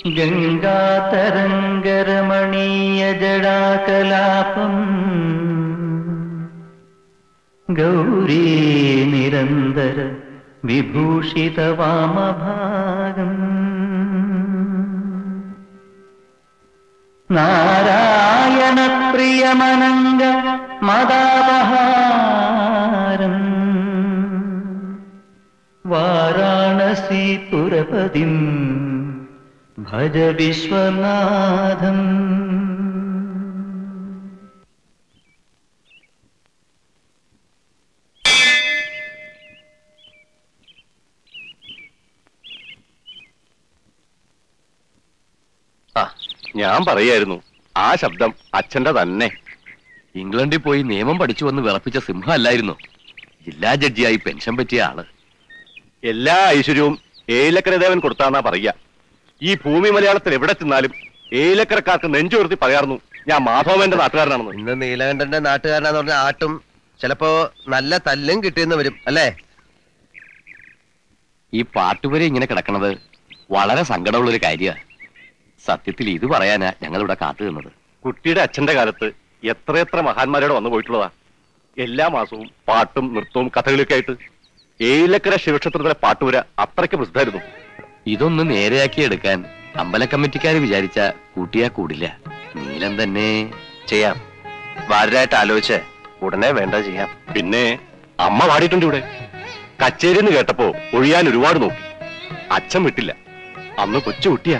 ഗംഗാതരംഗരമണീയജടാകലാപം ഗൗരീ നിരന്തര വിഭൂഷിതവാമഭാഗം നാരായണപ്രിയമനംഗ മദാപഹാരം വാരാണസീപുരപതിം ഭജ വിശ്വനാഥം ആ ഞാൻ പറയായിരുന്നു ആ ശബ്ദം അച്ഛന്റെ തന്നെ ഇംഗ്ലണ്ടിൽ പോയി നിയമം പഠിച്ചു വന്ന് വിളപ്പിച്ച സിംഹം അല്ലായിരുന്നു ജില്ലാ ജഡ്ജിയായി പെൻഷൻ പറ്റിയ ആള് എല്ലാ ഐശ്വര്യവും ഏലക്കരദേവൻ കൊടുത്താന്നാ പറയുക ഈ ഭൂമി മലയാളത്തിൽ എവിടെ ചെന്നാലും ഏലക്കരക്കാർക്ക് നെഞ്ചുയർത്തി പറയാറുന്നു ഞാൻ മാധവന്റെ നാട്ടുകാരനാണെന്ന് ഇന്ന് നീലകണ്ഠന്റെ നാട്ടുകാരനാന്ന് പറഞ്ഞ ആട്ടും ചിലപ്പോ നല്ല തല്ലും കിട്ടിയെന്ന് വരും അല്ലേ ഈ പാട്ടുപുര ഇങ്ങനെ കിടക്കണത് വളരെ സങ്കടമുള്ളൊരു കാര്യമാണ് സത്യത്തിൽ ഇത് പറയാനാ ഞങ്ങളിവിടെ കാത്തു നിന്നത് കുട്ടിയുടെ അച്ഛന്റെ കാലത്ത് എത്രയെത്ര മഹാന്മാരോട് വന്നു പോയിട്ടുള്ളതാ എല്ലാ മാസവും പാട്ടും നൃത്തവും കഥകളിയൊക്കെ ആയിട്ട് ഏലക്കര ശിവക്ഷേത്രത്തിലെ പാട്ടുപുര അത്രയ്ക്ക് പ്രസിദ്ധമായിരുന്നു ഇതൊന്ന് നേരെയാക്കി എടുക്കാൻ അമ്പല കമ്മിറ്റിക്കാര് വിചാരിച്ച കൂട്ടിയാ കൂടില്ല നീലം തന്നെ ചെയ്യാം വാരായിട്ട് ആലോചിച്ച് ഉടനെ വേണ്ട ചെയ്യാം പിന്നെ അമ്മ പാടിയിട്ടുണ്ട് ഇവിടെ കച്ചേരി എന്ന് കേട്ടപ്പോ ഒഴിയാൻ ഒരുപാട് നോക്കി അച്ഛൻ വിട്ടില്ല അന്ന് കൊച്ചു കുട്ടിയാ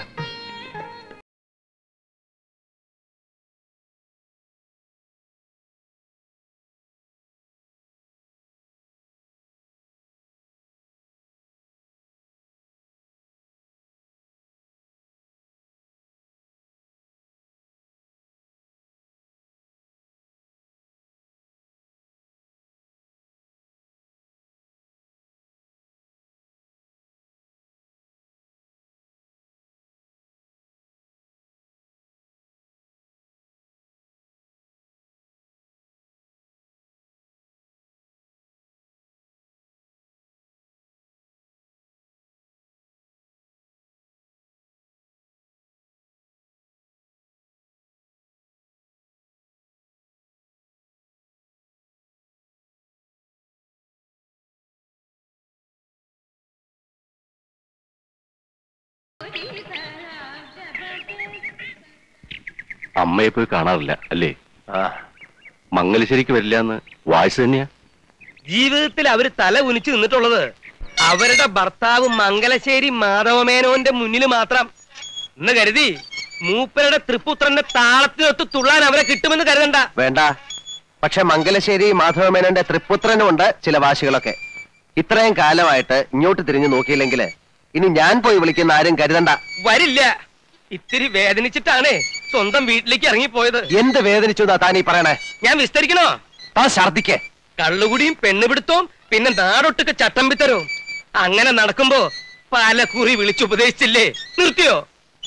അമ്മയെ പോയി കാണാറില്ല അല്ലേ ആ മംഗലശ്ശേരിക്ക് വരില്ല എന്ന് വായിച്ചു തന്നെയാ ജീവിതത്തിൽ അവര് തല ഉനിച്ചു നിന്നിട്ടുള്ളത് അവരുടെ ഭർത്താവ് മംഗലശ്ശേരി മാധവമേനോന്റെ മുന്നിൽ മാത്രം എന്ന് കരുതി മൂപ്പരുടെ തൃപ്പുത്രന്റെ താളത്തിനൊത്ത് തുള്ളാൻ അവരെ കിട്ടുമെന്ന് കരുതണ്ട വേണ്ട പക്ഷെ മംഗലശ്ശേരി മാധവമേനന്റെ തൃപ്പുത്രനുമുണ്ട് ചില വാശികളൊക്കെ ഇത്രയും കാലമായിട്ട് ഇങ്ങോട്ട് തിരിഞ്ഞു നോക്കിയില്ലെങ്കിൽ ഇനി ഞാൻ പോയി വിളിക്കുന്ന ആരും കരുതണ്ട വരില്ല ഇത്തിരി വേദനിച്ചിട്ടാണ് സ്വന്തം വീട്ടിലേക്ക് ഇറങ്ങിപ്പോയത് എന്ത് വേദനിച്ചു എന്നാ താൻ ഈ പറയണേ ഞാൻ വിസ്തരിക്കണോ താൻ ഛർദിക്കേ കള്ളുകുടിയും പെണ്ണുപിടുത്തവും പിന്നെ നാടൊട്ടുക്ക് ചട്ടമ്പിത്തരവും അങ്ങനെ നടക്കുമ്പോ പല കുറി വിളിച്ചുപദേശിച്ചില്ലേ നിർത്തിയോ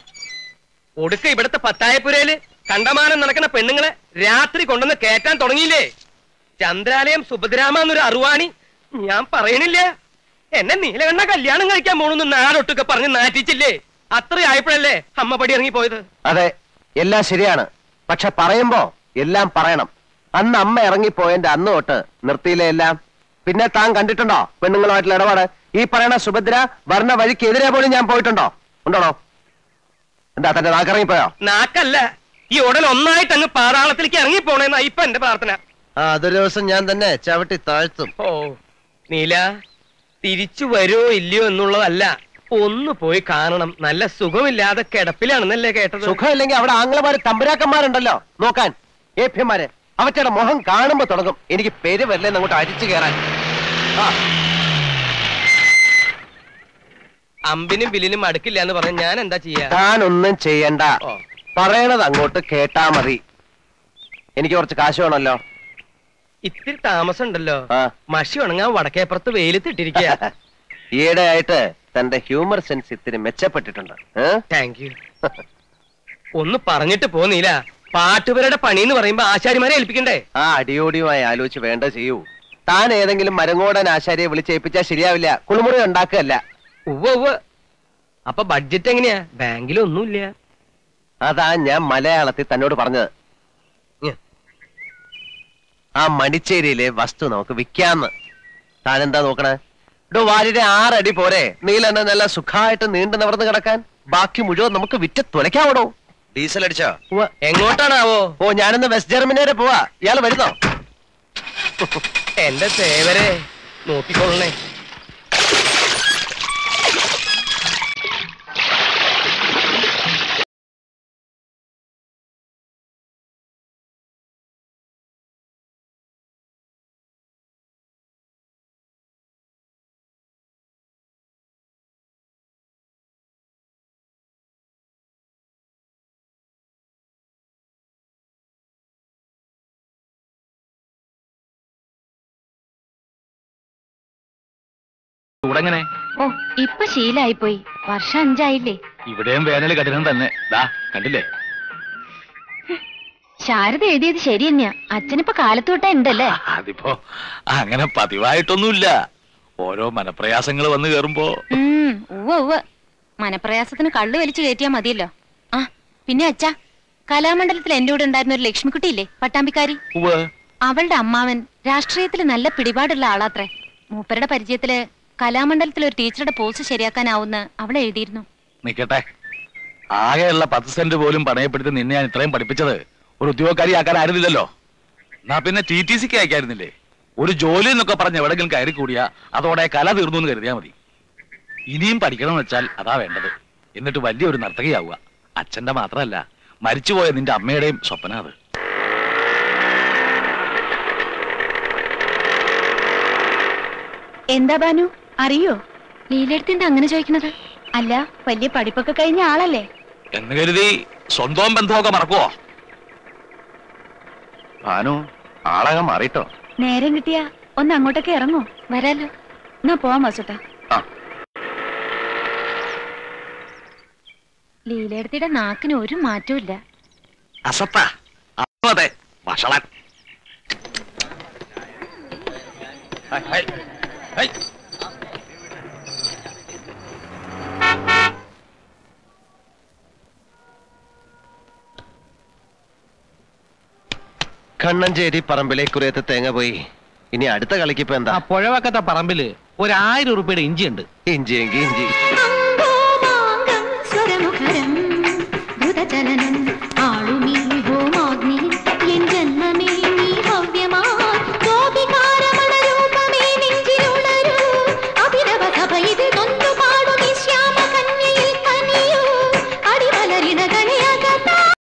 ഒടുക്ക ഇവിടത്തെ പത്തായപ്പുരയില് കണ്ടമാനം നടക്കുന്ന പെണ്ണുങ്ങളെ രാത്രി കൊണ്ടുവന്ന് കേറ്റാൻ തുടങ്ങിയില്ലേ ചന്ദ്രാലയം സുഭദ്രാമ എന്നൊരു അറുവാണി ഞാൻ പറയണില്ല എന്നെ നീലകണ്ണ കല്യാണം കഴിക്കാൻ പോണെന്ന് നാടൊട്ടുക്കെ പറഞ്ഞ് നാറ്റിച്ചില്ലേ അത്രയായപ്പോഴല്ലേ അമ്മ പടി ഇറങ്ങിപ്പോയത് അതെ എല്ലാം ശരിയാണ് പക്ഷെ പറയുമ്പോ എല്ലാം പറയണം അന്ന് അമ്മ ഇറങ്ങിപ്പോയതിന്റെ അന്ന് തൊട്ട് നിർത്തിയില്ലേ എല്ലാം പിന്നെ താൻ കണ്ടിട്ടുണ്ടോ പെണ്ണുങ്ങളുമായിട്ടുള്ള ഇടപാട് ഈ പറയണ സുഭദ്ര വർണ്ണ വഴിക്കെതിരെ പോലും ഞാൻ പോയിട്ടുണ്ടോ ഉണ്ടോണോ എന്താ തന്റെ നാക്കിറങ്ങിപ്പോയോ നാക്കല്ല ഈ ഉടൽ ഒന്നായിട്ട് അങ്ങ് പാതാളത്തിലേക്ക് ഇറങ്ങിപ്പോണേന്നാ ഇപ്പൊ എന്റെ പ്രാർത്ഥന ആ അതൊരു ദിവസം ഞാൻ തന്നെ ചവിട്ടി താഴ്ത്തും ഓ നീല തിരിച്ചു വരുമോ ഇല്ലയോ എന്നുള്ളതല്ല ഒന്ന് പോയി കാണണം നല്ല സുഖമില്ലാതെ കിടപ്പിലാണെന്നല്ലേ കേട്ടത് സുഖമില്ലെങ്കിൽ അവിടെ ആംഗ്ലമാര് തമ്പുരാക്കന്മാരുണ്ടല്ലോ നോക്കാൻ ഏഭ്യന്മാര് അവറ്റയുടെ മുഖം കാണുമ്പോ തുടങ്ങും എനിക്ക് പേര് വരില്ലെന്ന് അങ്ങോട്ട് അരിച്ചു കയറാൻ ആ അമ്പിനും ബില്ലിനും അടുക്കില്ല എന്ന് പറഞ്ഞ ഞാൻ എന്താ ചെയ്യാ താനൊന്നും ചെയ്യണ്ട ഓ. പറയണത് അങ്ങോട്ട് കേട്ടാ മതി എനിക്ക് കുറച്ച് കാശ് വേണമല്ലോ ഇത്തിരി താമസം ഉണ്ടല്ലോ ആ. മഷി ഉണങ്ങാൻ വടക്കേപ്പുറത്ത് വെയിലത്തിട്ടിരിക്കുക ഈയിടെ ആയിട്ട് തന്റെ ഹ്യൂമർ സെൻസ് ഇത്തിരി മെച്ചപ്പെട്ടിട്ടുണ്ട് ഏ? താങ്ക് യു ഒന്ന് പറഞ്ഞിട്ട് പോന്നീല പാട്ടുപേരുടെ പണി എന്ന് പറയുമ്പോ ആശാരിമാരെ ഏൽപ്പിക്കണ്ടേ ആ അടിയോടിയുമായി ആലോചിച്ച് വേണ്ട ചെയ്യൂ താൻ ഏതെങ്കിലും മരങ്ങോടൻ ആശാരിയെ വിളിച്ചേൽപ്പിച്ചാൽ ശരിയാവില്ല കുളിമുറി ഉണ്ടാക്കുകയല്ല ഉവ്വ് ഉവ്വ് അപ്പൊ ബഡ്ജറ്റ് എങ്ങനെയാ ബാങ്കിലൊന്നുമില്ല അതാ ഞാൻ മലയാളത്തിൽ തന്നോട് പറഞ്ഞത് ഉം. ആ മടിച്ചേരിയിലെ വസ്തു നമുക്ക് വിൽക്കാന്ന് താൻ എന്താ നോക്കണേ ഇടോ വാലിന്റെ ആറടി പോരെ നീലെന്നെ നല്ല സുഖമായിട്ട് നീണ്ടു നിവർന്ന് കിടക്കാൻ ബാക്കി മുഴുവൻ നമുക്ക് വിറ്റ് തുലയ്ക്കാവടോ ഡീസൽ അടിച്ചോ എങ്ങോട്ടാണാവോ ഓ ഞാനിന്ന് വെസ്റ്റ് ജർമ്മനി വരെ പോവാ ഇയാൾ വരുന്നോ എന്റെ സേവരെ നോക്കിക്കൊള്ളണേ ചൂടെങ്ങനെ ഓ ഇപ്പൊ ശീലായിപ്പോയി വർഷം അഞ്ചായില്ലേ ഇവിടെയും വേനൽ കഠിനം തന്നെ ദാ കണ്ടില്ലേ ശാരദ എഴുതിയത് ശരി തന്നെയാ അച്ഛനിപ്പോ കാലത്ത് തൊട്ടേ ഉണ്ടല്ലേ അതിപ്പോ അങ്ങനെ പതിവായിട്ടൊന്നുമില്ല ഓരോ മനപ്രയാസങ്ങൾ വന്നു കേറുമ്പോ ഉം, ഉവ്വ് ഉവ്വ് മനപ്രയാസത്തിന് കള്ളു വലിച്ചു കയറ്റിയാ മതിയല്ലോ ആ പിന്നെ അച്ഛാ കലാമണ്ഡലത്തിൽ എന്റെ കൂടെ ഉണ്ടായിരുന്ന ഒരു ലക്ഷ്മിക്കുട്ടിയില്ലേ പട്ടാമ്പിക്കാരി ഉവ്വ് അവളുടെ അമ്മാവൻ രാഷ്ട്രീയത്തിൽ നല്ല പിടിപാടുള്ള ആളാത്രേ മൂപ്പരുടെ പരിചയത്തില് കലാമണ്ഡലത്തിൽ ഒരു ടീച്ചറുടെ പോസ്റ്റ് ശരിയാക്കാനാവുന്ന അവൾ എഴുതിയിരുന്നു നിക്കട്ടെ ആകെയുള്ള പത്ത് സെന്റ് പോലും പണയപ്പെടുത്തി നിന്നെ ഞാൻ ഇത്രയും പഠിപ്പിച്ചത് ഒരു ഉദ്യോഗക്കാരി ആക്കാനായിരുന്നില്ലല്ലോ എന്നാ പിന്നെ ടി ടി സിക്ക് അയക്കായിരുന്നില്ലേ ഒരു ജോലി എന്നൊക്കെ പറഞ്ഞ് എവിടെങ്കിലും കയറി കൂടിയാ അതോടെ കല തീർന്നു എന്ന് കരുതിയാ മതി ഇനിയും പഠിക്കണം എന്ന് വെച്ചാൽ അതാ വേണ്ടത് എന്നിട്ട് വലിയൊരു നർത്തകിയാവുക അച്ഛന്റെ മാത്രമല്ല മരിച്ചുപോയ നിന്റെ അമ്മയുടെയും സ്വപ്ന അത് എന്താ ബാനു അറിയോ ലീലെടുത്തിന്റെ അങ്ങനെ ചോദിക്കണത് അല്ല വലിയ പഠിപ്പൊക്കെ കഴിഞ്ഞ ആളല്ലേ എന്ന് കരുതി സ്വന്തം ബന്ധമൊക്കെ മറക്കുവോ ഭാനു ആളകം മാറിട്ടോ നേരം കിട്ടിയാ ഒന്ന് അങ്ങോട്ടൊക്കെ ഇറങ്ങോ വരാലോ എന്നാ പോവാം വസുട്ട ആ. ലീലയുടെ നാക്കിന് ഒരു മാറ്റവും ഇല്ല അസത്ത അതെ വഷളൻ ഹൈ, ഹൈ, ഹൈ. കണ്ണഞ്ചേരി പറമ്പിലെ കുറേത്ത് തേങ്ങ പോയി ഇനി അടുത്ത കളിക്ക് ഇപ്പൊ എന്താ ആ പുഴവക്കത്തെ പറമ്പില് ഒരു ആയിരം ഉറുപ്പിയുടെ ഇഞ്ചി ഉണ്ട് ഇഞ്ചി എങ്കി ഇഞ്ചി